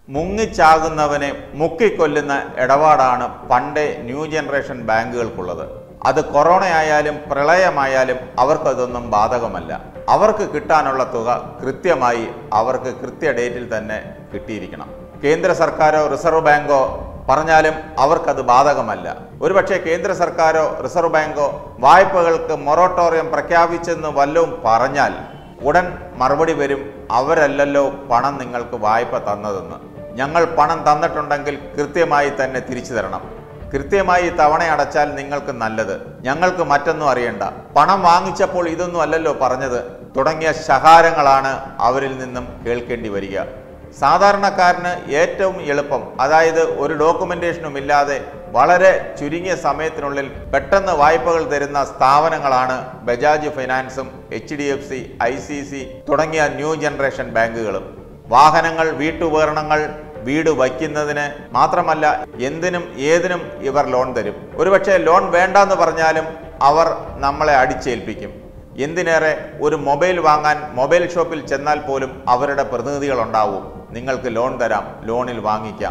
മുങ്ങിച്ചാകുന്നവനെ മുക്കിക്കൊല്ലുന്ന ഇടപാടാണ് പണ്ടേ new generation ബാങ്കുകൾക്കുള്ളത് അത് corona ആയാലും പ്രളയമായാലും അവർക്കതൊന്നും ബാധകമല്ല അവർക്ക് കിട്ടാനുള്ള തുക കൃത്യമായി അവർക്ക് കൃത്യ ഡേറ്റിൽ തന്നെ കിട്ടിയിരിക്കണം കേന്ദ്ര സർക്കാരോ റിസർവ് ബാങ്കോ പറഞ്ഞാലും അവർക്കത് ബാധകമല്ല ഒരുപക്ഷെ കേന്ദ്ര സർക്കാരോ റിസർവ് ബാങ്കോ വായ്പകൾക്ക് മൊറട്ടോറിയം പ്രഖ്യാപിച്ചെന്ന് വല്ലതും പറഞ്ഞാൽ ഉടൻ മറുപടി വരും അവരല്ലല്ലോ പണം നിങ്ങൾക്ക് വായ്പ തന്നതെന്ന് ഞങ്ങൾ പണം തന്നിട്ടുണ്ടെങ്കിൽ കൃത്യമായി തന്നെ തിരിച്ചു തരണം കൃത്യമായി തവണ അടച്ചാൽ നിങ്ങൾക്ക് നല്ലത് ഞങ്ങൾക്ക് മറ്റൊന്നും അറിയണ്ട പണം വാങ്ങിച്ചപ്പോൾ ഇതൊന്നും അല്ലല്ലോ പറഞ്ഞത് തുടങ്ങിയ ശകാരങ്ങളാണ് അവരിൽ നിന്നും കേൾക്കേണ്ടി വരിക സാധാരണക്കാരന് ഏറ്റവും എളുപ്പം അതായത് ഒരു ഡോക്യുമെന്റേഷനും ഇല്ലാതെ വളരെ ചുരുങ്ങിയ സമയത്തിനുള്ളിൽ പെട്ടെന്ന് വായ്പകൾ തരുന്ന സ്ഥാപനങ്ങളാണ് ബജാജ് ഫൈനാൻസും H D F C I C C തുടങ്ങിയ ന്യൂ ജനറേഷൻ ബാങ്കുകളും വാഹനങ്ങൾ വീട്ടുപകരണങ്ങൾ വീട് വയ്ക്കുന്നതിന് മാത്രമല്ല എന്തിനും ഏതിനും ഇവർ ലോൺ തരും ഒരുപക്ഷെ ലോൺ വേണ്ടാന്ന് പറഞ്ഞാലും അവർ നമ്മളെ അടിച്ചേൽപ്പിക്കും എന്തിനേറെ ഒരു മൊബൈൽ വാങ്ങാൻ മൊബൈൽ ഷോപ്പിൽ ചെന്നാൽ പോലും അവരുടെ പ്രതിനിധികൾ ഉണ്ടാവും നിങ്ങൾക്ക് ലോൺ തരാം ലോണിൽ വാങ്ങിക്കാം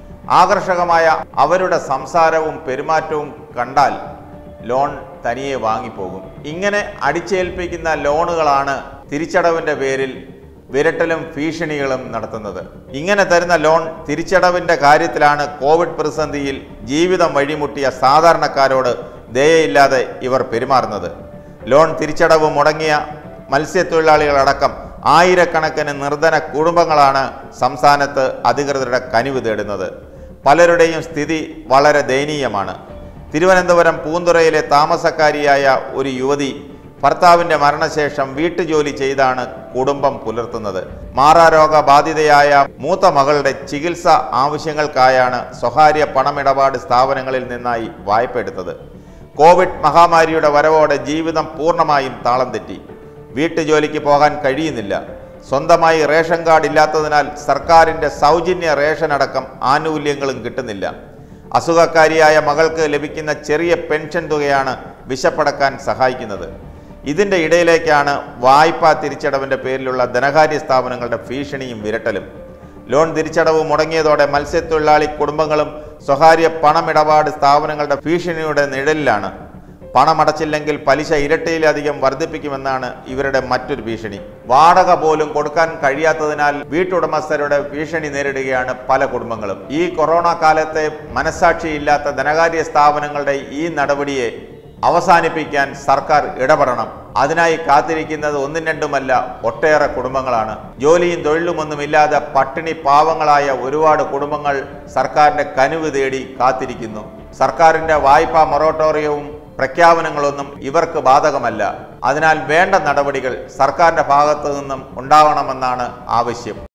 ആകർഷകമായ അവരുടെ സംസാരവും പെരുമാറ്റവും കണ്ടാൽ ലോൺ തനിയെ വാങ്ങിപ്പോകും ഇങ്ങനെ അടിച്ചേൽപ്പിക്കുന്ന ലോണുകളാണ് തിരിച്ചടവിന്റെ പേരിൽ വിരട്ടലും ഭീഷണികളും നടത്തുന്നത് ഇങ്ങനെ തരുന്ന ലോൺ തിരിച്ചടവിന്റെ കാര്യത്തിലാണ് കോവിഡ് പ്രതിസന്ധിയിൽ ജീവിതം വഴിമുട്ടിയ സാധാരണക്കാരോട് ദയയില്ലാതെ ഇവർ പെരുമാറുന്നത് ലോൺ തിരിച്ചടവ് മുടങ്ങിയ മത്സ്യത്തൊഴിലാളികളടക്കം ആയിരക്കണക്കിന് നിർധന കുടുംബങ്ങളാണ് സംസ്ഥാനത്ത് അധികൃതരുടെ കനിവ് തേടുന്നത് പലരുടെയും സ്ഥിതി വളരെ ദയനീയമാണ് തിരുവനന്തപുരം പൂന്തുറയിലെ താമസക്കാരിയായ ഒരു യുവതി ഭർത്താവിന്റെ മരണശേഷം വീട്ടുജോലി ചെയ്താണ് കുടുംബം പുലർത്തുന്നത് മാറാരോഗ ബാധിതയായ മൂത്ത മകളുടെ ചികിത്സ ആവശ്യങ്ങൾക്കായാണ് സ്വകാര്യ പണമിടപാട് സ്ഥാപനങ്ങളിൽ നിന്നായി വായ്പ എടുത്തത് കോവിഡ് മഹാമാരിയുടെ വരവോടെ ജീവിതം പൂർണ്ണമായും താളം തെറ്റി വീട്ടുജോലിക്ക് പോകാൻ കഴിയുന്നില്ല സ്വന്തമായി റേഷൻ കാർഡ് ഇല്ലാത്തതിനാൽ സർക്കാരിൻ്റെ സൗജന്യ റേഷൻ അടക്കം ആനുകൂല്യങ്ങളും കിട്ടുന്നില്ല അസുഖക്കാരിയായ മകൾക്ക് ലഭിക്കുന്ന ചെറിയ പെൻഷൻ തുകയാണ് വിശപ്പടക്കാൻ സഹായിക്കുന്നത് ഇതിൻ്റെ ഇടയിലേക്കാണ് വായ്പാ തിരിച്ചടവിൻ്റെ പേരിലുള്ള ധനകാര്യ സ്ഥാപനങ്ങളുടെ ഭീഷണിയും വിരട്ടലും ലോൺ തിരിച്ചടവ് മുടങ്ങിയതോടെ മത്സ്യത്തൊഴിലാളി കുടുംബങ്ങളും സ്വകാര്യ പണമിടപാട് സ്ഥാപനങ്ങളുടെ ഭീഷണിയുടെ നിഴലിലാണ് പണമടച്ചില്ലെങ്കിൽ പലിശ ഇരട്ടിയിലധികം വർദ്ധിപ്പിക്കുമെന്നാണ് ഇവരുടെ മറ്റൊരു ഭീഷണി വാടക പോലും കൊടുക്കാൻ കഴിയാത്തതിനാൽ വീട്ടുടമസ്ഥരുടെ ഭീഷണി നേരിടുകയാണ് പല കുടുംബങ്ങളും ഈ കൊറോണ കാലത്തെ മനസാക്ഷിയില്ലാത്ത ധനകാര്യ സ്ഥാപനങ്ങളുടെ ഈ നടപടിയെ അവസാനിപ്പിക്കാൻ സർക്കാർ ഇടപെടണം അതിനായി കാത്തിരിക്കുന്നത് ഒന്നും രണ്ടുമല്ല ഒട്ടേറെ കുടുംബങ്ങളാണ് ജോലിയും തൊഴിലുമൊന്നുമില്ലാതെ പട്ടിണി പാവങ്ങളായ ഒരുപാട് കുടുംബങ്ങൾ സർക്കാരിന്റെ കനിവ് തേടി കാത്തിരിക്കുന്നു സർക്കാരിന്റെ വായ്പാ മൊറട്ടോറിയവും പ്രഖ്യാപനങ്ങളൊന്നും ഇവർക്ക് ബാധകമല്ല അതിനാൽ വേണ്ട നടപടികൾ സർക്കാരിന്റെ ഭാഗത്തു നിന്നും ഉണ്ടാവണമെന്നാണ് ആവശ്യം